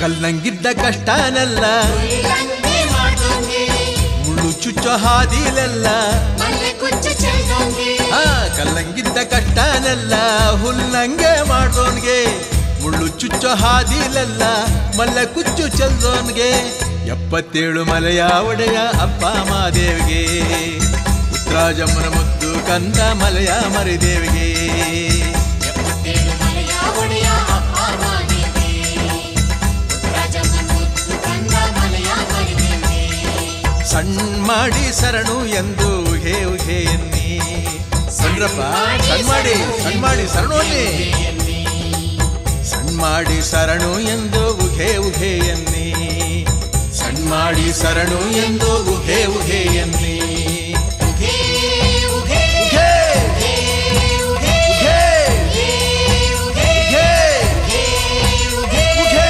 ಕಲ್ಲಂಗಿದ್ದ ಕಷ್ಟನೆಲ್ಲ ಉಲ್ಲಂಘನೆ ಮಾಡ್ದೋಂಗೆ ಮುಳ್ಳು ಚುಚ್ಚೋ ಹಾದಿಲೆಲ್ಲ ಮಲ್ಲೆ ಕುಚ್ಚು ಚೆಲ್ದೋಂಗೆ ಆ ಕಲ್ಲಂಗಿದ್ದ ಕಷ್ಟನೆಲ್ಲ ಹುಲ್ಲಂಗೆ ಮಾಡ್ದೋನ್ಗೆ ಮುಳ್ಳು ಚುಚ್ಚೋ ಹಾದಿಲೆಲ್ಲ ಮಲ್ಲ ಕುಚ್ಚು ಚೆಲ್ದೋನ್ಗೆ ಎಪ್ಪತ್ತೇಳು ಮಲೆಯ ಒಡೆಯ ಅಪ್ಪ ಮಾದೇವಿಗೆ ಉತ್ತರಾಜಮ್ಮನ ಮುದ್ದು ಕಂದ ಮಲೆಯ ಮರಿದೇವಿಗೆ ಎಪ್ಪತ್ತೇಳು ಮಲೆಯ ಒಡೆಯ ಅಪ್ಪ ಮಾದೇವಿ ರಾಜಮ್ಮನ ಮುದ್ದು ಕಂದ ಮಲೆಯ ಮರಿದೇವಿ ಸಣ್ಣ ಮಾಡಿ ಶರಣು ಎಂದು ಉಹೇ ಉಹೇ ಎನ್ನಿ ಸಣ್ರಪ್ಪ ಸಣ್ಣ ಮಾಡಿ ಸಣ್ಣ ಮಾಡಿ ಶರಣು ಅನ್ನಿ ಸಣ್ಣ ಮಾಡಿ ಶರಣು ಎಂದು ಉಹೇ ಉಹೇ ಎನ್ನಿ ಸಣ್ಣ ಮಾಡಿ ಶರಣು ಎಂದು ಉಹೇ ಉಹೇ ಎನ್ನಿ ಉಘೇ ಉಘೇ ಉಘೇ, ಉಘೇ ಉಘೇ, ಉಘೇ ಉಘೇ, ಉಘೇ ಉಘೇ.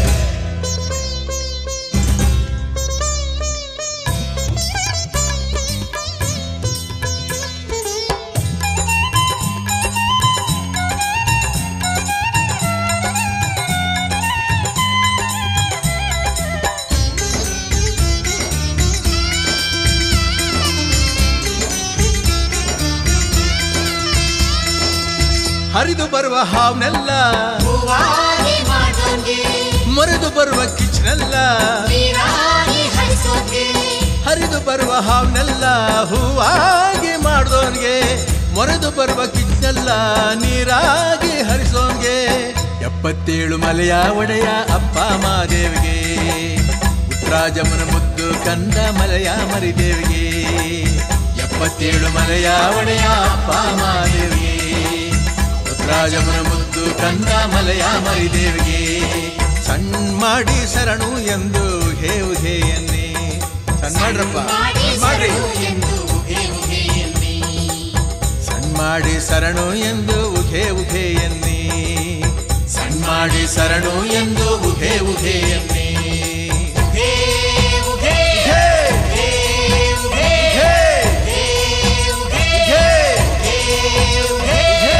ಹರಿದು ಬರುವ ಹಾವ್ನೆಲ್ಲ ಹೂವಾಗಿ ಮಾಡ್ದೋಂಗೆ ಮರೆದು ಬರುವ ಕಿಚ್ನೆಲ್ಲ ನೀರಾಗಿ ಹರಿಸೋಂಗೆ ಹರಿದು ಬರುವ ಹಾವ್ನೆಲ್ಲ ಹೂವಾಗಿ ಮಾಡ್ದೋನ್ಗೆ ಮೊರೆದು ಬರುವ ಕಿಚ್ಚೆಲ್ಲ ನೀರಾಗಿ ಹರಿಸೋನ್ಗೆ ಎಪ್ಪತ್ತೇಳು ಮಲೆಯ ಒಡೆಯ ಅಪ್ಪ ಮಾದೇವಿಗೆ ಉತ್ತರಾಜಮ್ಮನ ಮುದ್ದು ಕಂದ ಮಲೆಯ ಮರಿದೇವಿಗೆ ಎಪ್ಪತ್ತೇಳು ಮಲೆಯ ಒಡೆಯ ಅಪ್ಪ ಮಾದೇವಿಗೆ ಉತ್ತರಾಜಮ್ಮನ ಮುದ್ದು ಕಂದ ಮಲೆಯ ಮರಿದೇವಿಗೆ ಸಣ್ಣ ಮಾಡಿ ಶರಣು ಎಂದು ಹೇವು ಹೇ ಎನ್ನಿ ಸಣ್ಣ ಮಾಡ್ರಪ್ಪ ಮಾಡಿ ಸಣ್ಣ ಮಾಡ್ರಿ ಸರಣು ಎಂದು ಉಘೇ ಉಘೇ ಎನ್ನಿ ಸಣ್ಣ ಮಾಡಿ ಶರಣು ಎಂದು ಉಘೆ ಉಘೆ ಎನ್ನಿ ಸಣ್ಣ ಮಾಡಿ ಶರಣು ಎಂದು ಉಘೆ ಉಘೆ ಎನ್ನಿ ಉಘೇ ಉಘೇ ಉಘೆ, ಉಘೇ ಉಘೆ, ಉಘೇ ಉಘೆ, ಉಘೆ.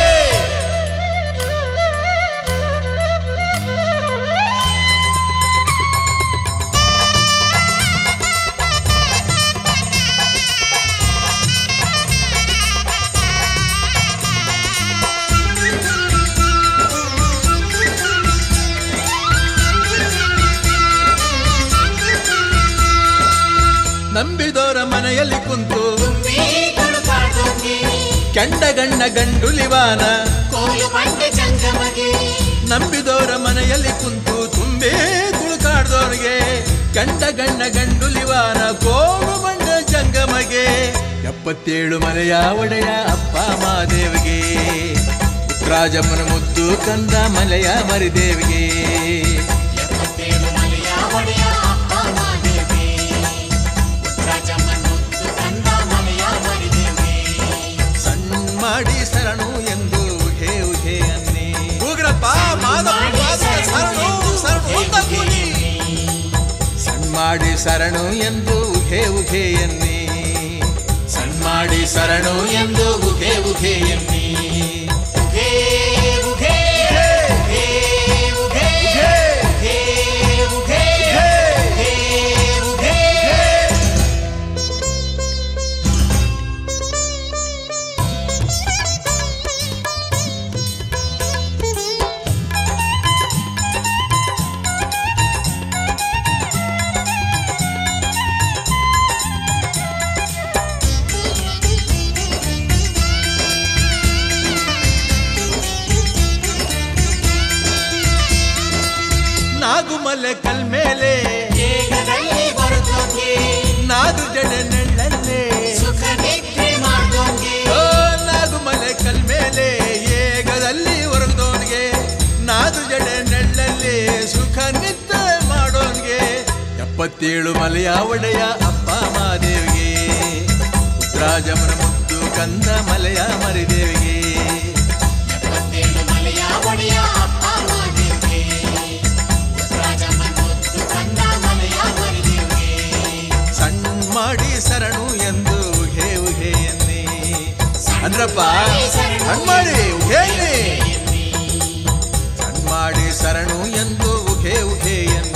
ನಂಬಿದೋರ ಮನೆಯಲ್ಲಿ ಕುಂತು ತುಂಬಿ ತುಳುಕಾಡ್ದೋಂಗೆ ಕೆಂಡ ಗಣ್ಣ ಗಂಡುಲಿವಾನ ಕೋಲು ಬಂಡೆ ಜಂಗಮಗೆ ನಂಬಿದೋರ ಮನೆಯಲ್ಲಿ ಕುಂತು ತುಂಬೇ ತುಳುಕಾಡ್ದೋರ್ಗೆ ಗಂಡ ಗಣ್ಣ ಗಂಡುಲಿವಾನ ಕೋಡು ಬಂಡ ಜಂಗಮಗೆ ಎಪ್ಪತ್ತೇಳು ಮನೆಯ ಒಡೆಯ ಅಪ್ಪ ಮಾದೇವಿಗೆ ಉತ್ತರಾಜಮ್ಮನ ಮುದ್ದು ಕಂದ ಮಲೆಯ ಮರಿದೇವಿಗೆ ಎಪ್ಪತ್ತೇಳು ಮಲೆಯ ಒಡೆಯ ಅಪ್ಪ ಮಾದೇವಿ ರಾಜಮ್ಮನ ಮುದ್ದು ಕಂದ ಮಲೆಯ ಮರಿದೇವಿ ಸಣ್ಣ ಮಾಡಿ ಶರಣು ಎಂದು ಉಹೆ ಉಹೆ ಅನ್ನಿ ಹೋಗ್ರಪ್ಪ ಮಾದಪ್ಪ ಶರಣು ಶರಣು ಅಂತ ಕೂಗಿ. ಸಣ್ಣ ಮಾಡಿ ಶರಣು ಎಂದು ಉಘೆ ಉಘೆ ಎನ್ನಿ ಸಣ್ಣ ಮಾಡಿ ಶರಣು ಎಂದು ಉಘೆ ಉಘೆ ಎನ್ನಿ ಉಘೇ ಉಘೇ ಉಘೆ, ಉಘೇ ಉಘೇ ಉಘೆ, ಉಘೇ ಉಘೇ ಉಘೆ, ಉಘೇ ಉಘೆ. ನಾಗುಮಲೆ ಕಲ್ಮೇಲೆ ಬೇಗದಲ್ಲಿ ಬರುತ್ತೋಂಗೆ ನಾದು ಜಡೆ ನೆಳ್ಳಲ್ಲೇ ಸುಖ ನಿದ್ರೆ ಮಾಡ್ದೋಂಗೆ ಓ ನಾಗುಮಲೆ ಕಲ್ಮೇಲೆ ಏಗದಲ್ಲಿ ಹೊರಗದವನಿಗೆ ನಾದು ಜಡೆ ನೆಳ್ಳಲ್ಲಿ ಸುಖ ನಿತ್ತ ಮಾಡೋನ್ಗೆ ಎಪ್ಪತ್ತೇಳು ಮಲೆಯ ಒಡೆಯ ಅಪ್ಪ ಮಾದೇವಿಗೆ ಉತ್ತರಾಜಮನ ಮುದ್ದು ಕಂದ ಮಲೆಯ ಮರಿದೇವಿಗೆ ಎಪ್ಪತ್ತೇಳು ಮಲೆಯ ಒಡೆಯ ಅಪ್ಪ ಮಾದೇವಿ ರಾಜಮ್ಮನ ಮುದ್ದು ಕಂದ ಮಲೆಯ ಮರಿದೇವಿ ಸಣ್ಣ ಮಾಡಿ ಶರಣು ಎಂದು ಉಹೆ ಉಹೆ ಎನ್ನಿ ಅಂದ್ರಪ್ಪ ಸಣ್ಣ ಮಾಡಿ ಉಹೆ ಎನ್ನಿ ಸಣ್ಣ ಮಾಡಿ ಶರಣು ಎಂದು ಉಹೆ ಉಹೆ ಎನ್ನಿ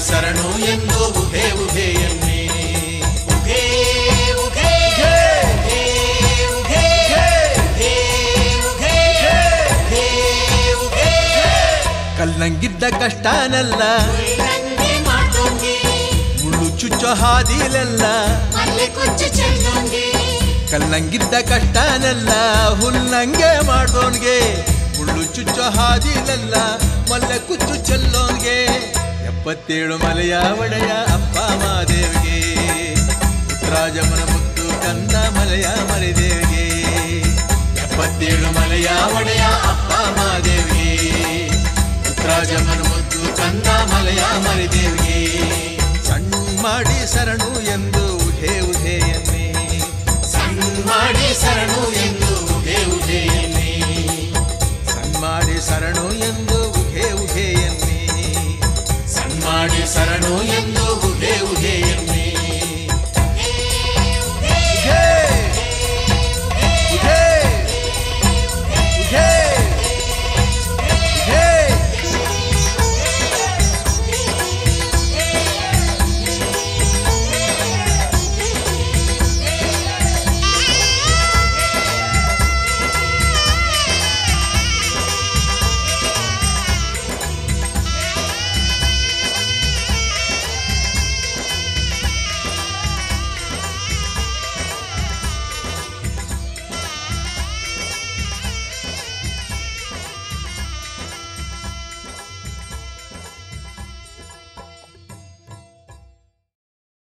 ಶರಣು ಎಂದು ಉಹೆ ಉಹೆ ಎನ್ನಿ ಉಘೇ ಉಘೇ ಉಘೇ ಉಘೇ ಉಘೇ ಉಘೇ ಉಘೇ ಉಘೇ ಕಲ್ಲಂಗಿದ್ದ ಕಷ್ಟನೆಲ್ಲ ಉಳ್ಳಂಗೆ ಮಾಡ್ದೋಂಗೆ ಮುಳ್ಳು ಚುಚ್ಚೋ ಹಾದಿಲೆಲ್ಲ ಮಲ್ಲೆ ಕೊಚ್ಚು ಚೆಲ್ಲೋಂಗೆ ಕಲ್ಲಂಗಿದ್ದ ಕಷ್ಟನೆಲ್ಲ ಹುಲ್ಲಂಗೆ ಮಾಡೋನ್ಗೆ ಮುಳ್ಳು ಚುಚ್ಚೋ ಹಾದಿಲೆಲ್ಲ ಮಲ್ಲೆ ಕುಚ್ಚು ಚೆಲ್ಲೋನ್ಗೆ ಎಪ್ಪತ್ತೇಳು ಮಲೆಯ ಒಡೆಯ ಅಪ್ಪ ಮಾದೇವಿಗೆ ಪುತ್ರಾಜಮನ ಮುತ್ತು ಕಂದ ಮಲೆಯ ಮರಿದೇವಿಗೆ ಎಪ್ಪತ್ತೇಳು ಮಲೆಯ ಒಡೆಯ ಅಪ್ಪ ಮಾದೇವಿಗೆ ಪುತ್ರಾಜಮನ ಮುತ್ತು ಕಂದ ಮಲೆಯ ಮರಿದೇವಿಗೆ ಸಣ್ಣ ಮಾಡಿ ಶರಣು ಎಂದು ಉಹೆ ಉಹೆ ಎನ್ನಿ ಸಣ್ಣ ಮಾಡಿ ಶರಣು